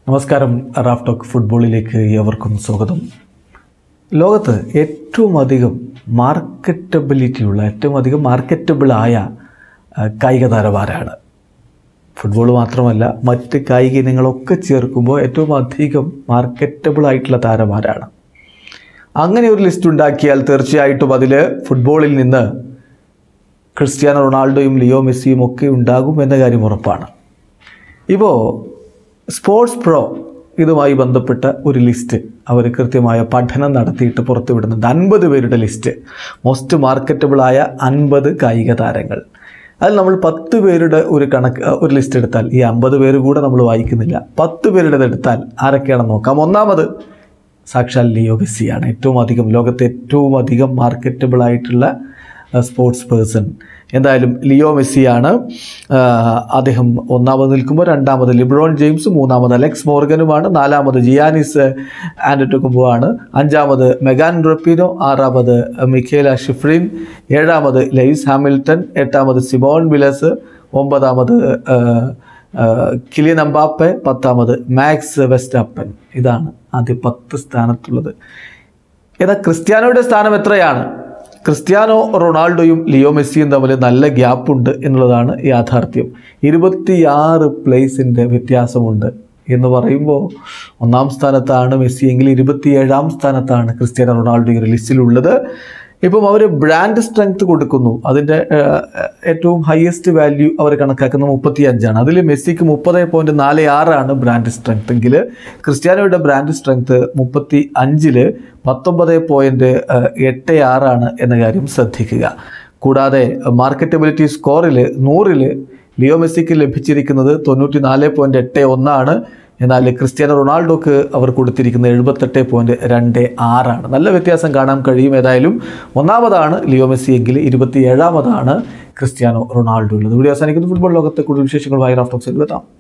നമസ്കാരം Raf talk ഫുട്ബോളിലേക്ക് ഏവർക്കും സ്വാഗതം ലോകത്ത് ഏറ്റവും അധികം മാർക്കറ്റബിലിറ്റിയുള്ള ഏറ്റവും അധികം മാർക്കറ്റബിളായ ആ, കായിക താരമാരാണ് ഫുട്ബോൾ മാത്രമല്ല മറ്റ് കായിക ഇനങ്ങളൊക്കെ ചേർക്കുമ്പോൾ ഏറ്റവും അധികം മാർക്കറ്റബിൾ ആയിട്ടുള്ള താരമാരാണ് അങ്ങനെ ഒരു ലിസ്റ്റ് ഉണ്ടാക്കിയാൽ തീർച്ചയായിട്ടും അതിൽ ഫുട്ബോളിൽ നിന്ന് ക്രിസ്ത്യാനോ റൊണാൾഡോയും ലിയോ മെസ്സിയും ഒക്കെ ഉണ്ടാകും എന്ന കാര്യം ഉറപ്പാണ് ഇപ്പോൾ സ്പോർട്സ് പ്രോ ഇതുമായി ബന്ധപ്പെട്ട ഒരു ലിസ്റ്റ് അവർ കൃത്യമായ പഠനം നടത്തിയിട്ട് പുറത്തുവിടുന്നുണ്ട് അൻപത് പേരുടെ ലിസ്റ്റ് മോസ്റ്റ് മാർക്കറ്റബിളായ അൻപത് കായിക താരങ്ങൾ അതിൽ നമ്മൾ പത്ത് പേരുടെ ഒരു കണക്ക് ഒരു ലിസ്റ്റ് എടുത്താൽ ഈ അമ്പത് പേര് കൂടെ നമ്മൾ വായിക്കുന്നില്ല പത്ത് പേരുടേത് എടുത്താൽ ആരൊക്കെയാണെന്ന് നോക്കാം ഒന്നാമത് സാക്ഷാൽ ലിയോ മെസ്സിയാണ് ഏറ്റവും അധികം ലോകത്തെ ഏറ്റവും അധികം മാർക്കറ്റബിൾ ആയിട്ടുള്ള സ്പോർട്സ് പേഴ്സൺ എന്തായാലും ലിയോ മെസ്സിയാണ് ആ, അദ്ദേഹം ഒന്നാമത് നിൽക്കുമ്പോൾ രണ്ടാമത് ലിബ്രോൺ ജെയിംസ് മൂന്നാമത് അലക്സ് മോർഗനുമാണ് നാലാമത് ജിയാനിസ് ആൻഡറ്റുകുമ്പോ ആണ് അഞ്ചാമത് മെഗാൻ റൊപ്പിനോ ആറാമത് മിഖേല ഷിഫ്രിൻ ഏഴാമത് ലൈസ് ഹാമിൽട്ടൺ എട്ടാമത് സിമോൺ വിലസ് ഒമ്പതാമത് ആ, ആ, കിലിയൻ അമ്പാപ്പെ പത്താമത് മാക്സ് വെസ്റ്റപ്പൻ ഇതാണ് ആദ്യ പത്ത് സ്ഥാനത്തുള്ളത് എന്നാൽ ക്രിസ്ത്യാനോയുടെ സ്ഥാനം എത്രയാണ് ക്രിസ്ത്യാനോ റൊണാൾഡോയും ലിയോ മെസ്സിയും തമ്മിൽ നല്ല ഗ്യാപ്പുണ്ട് എന്നുള്ളതാണ് യാഥാർത്ഥ്യം ഇരുപത്തിയാറ് പ്ലേസിൻ്റെ വ്യത്യാസമുണ്ട് എന്ന് പറയുമ്പോൾ ഒന്നാം സ്ഥാനത്താണ് മെസ്സി എങ്കിൽ ഇരുപത്തിയേഴാം സ്ഥാനത്താണ് ക്രിസ്ത്യാനോ റൊണാൾഡോ ഈ ഒരു ലിസ്റ്റിലുള്ളത് ഇപ്പം അവർ ബ്രാൻഡ് സ്ട്രെങ്ത് കൊടുക്കുന്നു അതിൻ്റെ ഏറ്റവും ഹയസ്റ്റ് വാല്യൂ അവർ കണക്കാക്കുന്നത് മുപ്പത്തി അഞ്ചാണ് അതിൽ മെസ്സിക്ക് മുപ്പത് പോയിൻറ്റ് നാല് ആറാണ് ബ്രാൻഡ് സ്ട്രെങ്ത് എങ്കിൽ ക്രിസ്ത്യാനോയുടെ ബ്രാൻഡ് സ്ട്രെങ്ത് മുപ്പത്തി അഞ്ചില് പത്തൊമ്പത് പോയിൻറ്റ് എട്ട് ആറാണ് എന്ന കാര്യം ശ്രദ്ധിക്കുക കൂടാതെ മാർക്കറ്റബിലിറ്റി സ്കോറിൽ നൂറിൽ ലിയോ മെസ്സിക്ക് ലഭിച്ചിരിക്കുന്നത് തൊണ്ണൂറ്റി നാല് പോയിൻറ്റ് എട്ട് ഒന്നാണ് എന്നാൽ ക്രിസ്ത്യാനോ റൊണാൾഡോക്ക് അവർ കൊടുത്തിരിക്കുന്നത് എഴുപത്തെട്ട് പോയിൻറ്റ് രണ്ട് ആറാണ് നല്ല വ്യത്യാസം കാണാൻ കഴിയും ഏതായാലും ഒന്നാമതാണ് ലിയോ മെസ്സി എങ്കിൽ ഇരുപത്തി ഏഴാമതാണ് ക്രിസ്ത്യാനോ റൊണാൾഡോ ഉള്ളത് വീഡിയോ അവസാനിക്കുന്ന ഫുട്ബോൾ ലോകത്തെ കൂടുതൽ വിശേഷങ്ങളുമായി റാഫ്റ്റോക്സിൽ എത്താം